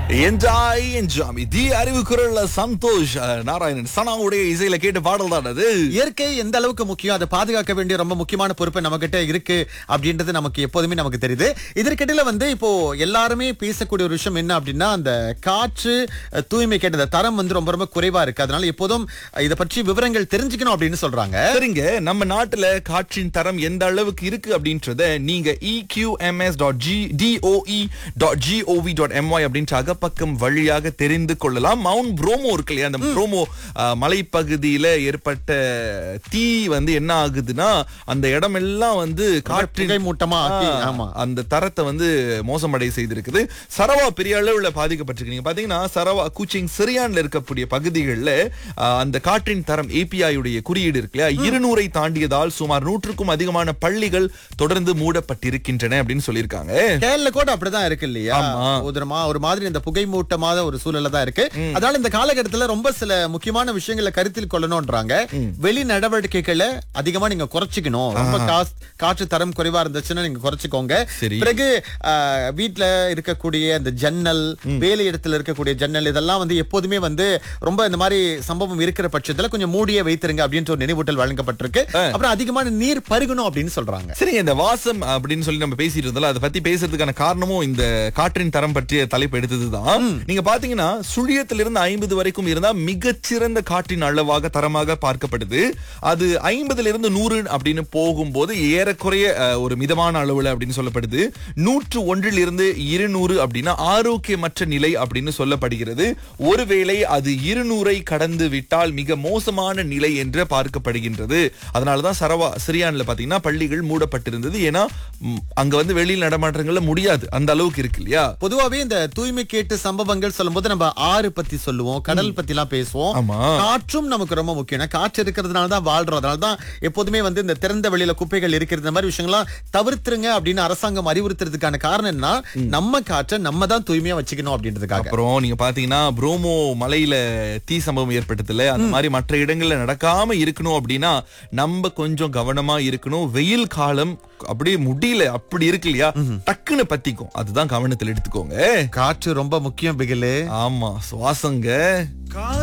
Enjoy என்ஜாமி தி அறிவு குரல்ல சந்தோஷ் அஹ், நாராயணன் சனாவுடைய இசையில கேட்ட பாடல் தான் அது இயற்கை எந்த அளவுக்கு முக்கியம் அதை பாதுகாக்க வேண்டிய ரொம்ப முக்கியமான பொறுப்பு நம்ம கிட்ட இருக்கு அப்படின்றது நமக்கு எப்போதுமே நமக்கு தெரியுது இதற்கிடையில வந்து இப்போ எல்லாருமே பேசக்கூடிய ஒரு விஷயம் என்ன அப்படின்னா அந்த காற்று அஹ், தூய்மை கேட்ட தரம் வந்து ரொம்ப ரொம்ப குறைவா இருக்கு அதனால எப்போதும் அஹ், இதை பற்றி விவரங்கள் தெரிஞ்சுக்கணும் அப்படின்னு சொல்றாங்க சரிங்க நம்ம நாட்டுல காற்றின் தரம் எந்த அளவுக்கு இருக்கு அப்படின்றத நீங்க eqms dot G DOE dot GOV dot MY அப்படின்ற அகப்பக்கம் வழியாக தெரிந்து கொள்ளலாம் மவுண்ட் ப்ரோமோ இருக்கு இல்லையா அந்த ப்ரோமோ மலைப்பகுதியில ஏற்பட்ட தீ வந்து என்ன ஆகுதுன்னா அந்த இடமெல்லாம் வந்து காற்றின் புகை மூட்டமா ஆக்கி, ஆ, ஆமா. அந்த தரத்தை வந்து மோசமடைய செய்திருக்குது சரவா பெரிய அளவுல பாதிக்கப்பட்டிருக்கு நீங்க பாத்தீங்கன்னா சரவா கூச்சிங் சிரியான்ல இருக்கக்கூடிய பகுதிகளில் அந்த காற்றின் தரம் ஏபிஐ உடைய குறியீடு இருக்கு இல்லையா இருநூறை தாண்டியதால் சுமார் நூற்றுக்கும் அதிகமான பள்ளிகள் தொடர்ந்து மூடப்பட்டிருக்கின்றன அப்படின்னு சொல்லியிருக்காங்க கேரள கூட அப்படிதான் இருக்கு இல்லையா ஆமா. உதிரமா ஒரு மாதிரி இந்த புகை மூட்டமாத ஒரு சூழல்ல தான் இருக்கு அதனால இந்த காலகட்டத்துல ரொம்ப சில முக்கியமான விஷயங்களை கருத்தில் கொள்ளணும்ன்றாங்க வெளி நடவடிக்கைகளை அதிகமா நீங்க குறைச்சிக்கணும் ரொம்ப காசு காற்று தரம் குறைவா இருந்துச்சுன்னா நீங்க குறைச்சிக்கோங்க சரி. பிறகு ஆஹ், வீட்ல இருக்கக்கூடிய அந்த ஜன்னல் வேலை இடத்துல இருக்கக்கூடிய ஜன்னல் இதெல்லாம் வந்து எப்போதுமே வந்து ரொம்ப இந்த மாதிரி சம்பவம் இருக்கிற பட்சத்துல கொஞ்சம் மூடியே வைத்திருங்க அப்படின்ற ஒரு நினைவூட்டல் வழங்கப்பட்டிருக்கு அப்புறம் அதிகமான நீர் பருகணும் அப்படின்னு சொல்றாங்க சரிங்க இந்த வாசம் அப்படின்னு சொல்லி நம்ம பேசிட்டு இருந்தோம்ல அதை பத்தி பேசுறதுக்கான காரணமும் இந்த காற்றின் தரம் பற்றிய தலைப்பு எடுத்ததுதான் நீங்க பாத்தீங்கன்னா சுழியத்திலிருந்து ஐம்பது வரைக்கும் இருந்தா மிகச்சிறந்த காற்றின் அளவாக தரமாக பார்க்கப்படுது அது ஐம்பதுல இருந்து நூறு அப்படின்னு போகும்போது ஏறக்குறைய அஹ், ஒரு மிதமான அளவுல அப்படின்னு சொல்லப்படுது நூற்று ஒன்றில் இருந்து இருநூறு அப்படின்னா ஆரோக்கியமற்ற நிலை அப்படின்னு சொல்லப்படுகிறது ஒருவேளை அது இருநூறை கடந்து விட்டால் மிக மோசமான நிலை என்று பார்க்கப்படுகின்றது அதனாலதான் சரவா சிரியான்ல பாத்தீங்கன்னா பள்ளிகள் மூடப்பட்டிருந்தது ஏன்னா ம், அங்க வந்து வெளியில் நடமாட்டங்கள்ல முடியாது அந்த அளவுக்கு இருக்கு இல்லையா பொதுவாவே இந்த தூய்மை கேட்டு சம்பவங்கள் சொல்லும்போது நம்ம ஆறு பத்தி சொல்லுவோம் கடல் பத்தி எல்லாம் பேசுவோம் ஆமா. காற்றும் நமக்கு ரொம்ப முக்கியம் ஏன்னா காற்று இருக்கிறதுனால தான் வாழ்றோம் அதனால தான் எப்போதுமே வந்து இந்த திறந்த வெளியில குப்பைகள் இருக்கிறது இந்த மாதிரி விஷயங்கள்லாம் தவிர்த்துருங்க அப்படின்னு அரசாங்கம் அறிவுறுத்துறதுக்கான காரணம் என்ன நம்ம காற்றை நம்ம தான் தூய்மையா வச்சுக்கணும் அப்படின்றதுக்காக அப்புறம் நீங்க பாத்தீங்கன்னா புரோமோ மலையில தீ சம்பவம் ஏற்பட்டதுல அந்த மாதிரி மற்ற இடங்கள்ல நடக்காம இருக்கணும் அப்படின்னா நம்ம கொஞ்சம் கவனமா இருக்கணும் வெயில் காலம் அப்படியே முடியல அப்படி இருக்கு இல்லையா டக்குன்னு பத்திக்கும் அதுதான் கவனத்தில் எடுத்துக்கோங்க காற்று ரொம்ப முக்கியம் பிகிலு ஆமா சுவாசங்க